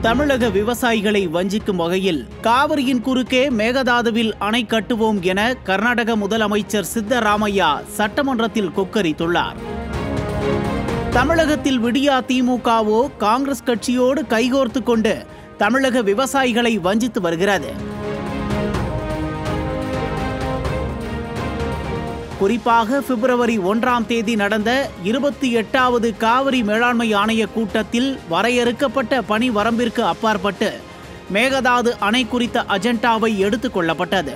தமிழக விவசாயிகளை வஞ்சிக்கும் வகையில் காவிரியின் குறுக்கே மேகதாதுவில் அணை கட்டுவோம் என கர்நாடக முதலமைச்சர் சித்தராமையா சட்டமன்றத்தில் கொக்கரித்துள்ளார் தமிழகத்தில் விடியா திமுகவோ காங்கிரஸ் கட்சியோடு கைகோர்த்து கொண்டு தமிழக விவசாயிகளை வஞ்சித்து வருகிறது குறிப்பாக பிப்ரவரி ஒன்றாம் தேதி நடந்த இருபத்தி எட்டாவது காவிரி மேலாண்மை ஆணைய கூட்டத்தில் வரையறுக்கப்பட்ட பணி வரம்பிற்கு அப்பாற்பட்டு மேகதாது அணை குறித்த அஜெண்டாவை எடுத்துக் கொள்ளப்பட்டது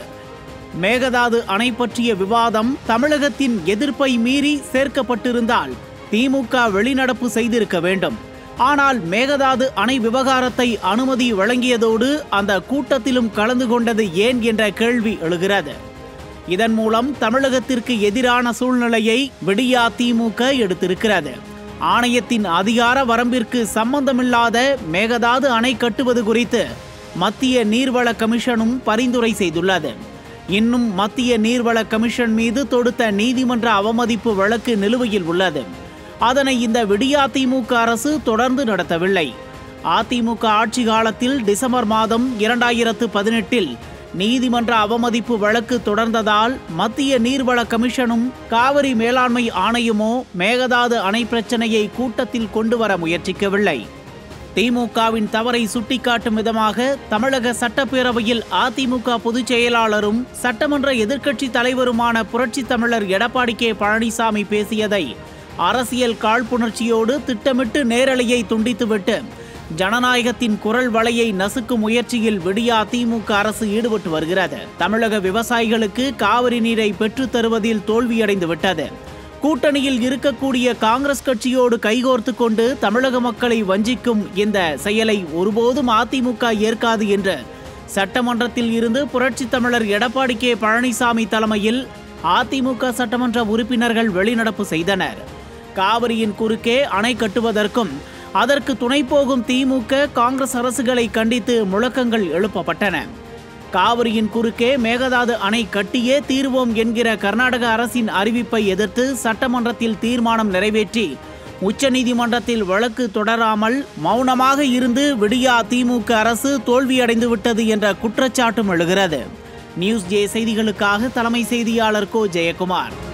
மேகதாது அணை பற்றிய விவாதம் தமிழகத்தின் எதிர்ப்பை மீறி சேர்க்கப்பட்டிருந்தால் திமுக வெளிநடப்பு செய்திருக்க வேண்டும் ஆனால் மேகதாது அணை விவகாரத்தை அனுமதி வழங்கியதோடு அந்த கூட்டத்திலும் கலந்து கொண்டது ஏன் என்ற கேள்வி எழுகிறது இதன் மூலம் தமிழகத்திற்கு எதிரான சூழ்நிலையை விடியா திமுக எடுத்திருக்கிறது ஆணையத்தின் அதிகார வரம்பிற்கு சம்பந்தமில்லாத மேகதாது அணை கட்டுவது குறித்து மத்திய நீர்வள கமிஷனும் பரிந்துரை செய்துள்ளது இன்னும் மத்திய நீர்வள கமிஷன் மீது தொடுத்த நீதிமன்ற அவமதிப்பு வழக்கு நிலுவையில் உள்ளது அதனை இந்த விடியா திமுக அரசு தொடர்ந்து நடத்தவில்லை அதிமுக ஆட்சி காலத்தில் டிசம்பர் மாதம் இரண்டாயிரத்து பதினெட்டில் நீதிமன்ற அவமதிப்பு வழக்கு தொடர்ந்ததால் மத்திய நீர்வள கமிஷனும் காவிரி மேலாண்மை ஆணையமோ மேகதாது அணை பிரச்சனையை கூட்டத்தில் கொண்டு வர முயற்சிக்கவில்லை திமுகவின் தவறை சுட்டிக்காட்டும் விதமாக தமிழக சட்டப்பேரவையில் அதிமுக பொதுச் செயலாளரும் சட்டமன்ற எதிர்க்கட்சி தலைவருமான புரட்சித் தமிழர் எடப்பாடி கே பழனிசாமி பேசியதை அரசியல் காழ்ப்புணர்ச்சியோடு திட்டமிட்டு நேரலையை துண்டித்துவிட்டு ஜனநாயகத்தின் குரல் வலையை நசுக்கும் முயற்சியில் விடியா திமுக அரசு ஈடுபட்டு வருகிறது தமிழக விவசாயிகளுக்கு காவிரி நீரை பெற்றுத் தருவதில் தோல்வியடைந்து விட்டது கூட்டணியில் இருக்கக்கூடிய காங்கிரஸ் கட்சியோடு கைகோர்த்து கொண்டு தமிழக மக்களை வஞ்சிக்கும் இந்த செயலை ஒருபோதும் அதிமுக ஏற்காது என்று சட்டமன்றத்தில் இருந்து புரட்சித் தமிழர் எடப்பாடி கே பழனிசாமி தலைமையில் அதிமுக சட்டமன்ற உறுப்பினர்கள் வெளிநடப்பு செய்தனர் காவிரியின் குறுக்கே அணை கட்டுவதற்கும் அதற்கு துணை போகும் திமுக காங்கிரஸ் அரசுகளை கண்டித்து முழக்கங்கள் எழுப்பப்பட்டன காவிரியின் குறுக்கே மேகதாது அணை கட்டியே தீர்வோம் என்கிற கர்நாடக அரசின் அறிவிப்பை எதிர்த்து சட்டமன்றத்தில் தீர்மானம் நிறைவேற்றி உச்சநீதிமன்றத்தில் வழக்கு தொடராமல் மௌனமாக இருந்து விடியா திமுக அரசு தோல்வியடைந்து விட்டது என்ற குற்றச்சாட்டும் எழுகிறது நியூஸ் ஜே செய்திகளுக்காக தலைமை செய்தியாளர் கோ ஜெயக்குமார்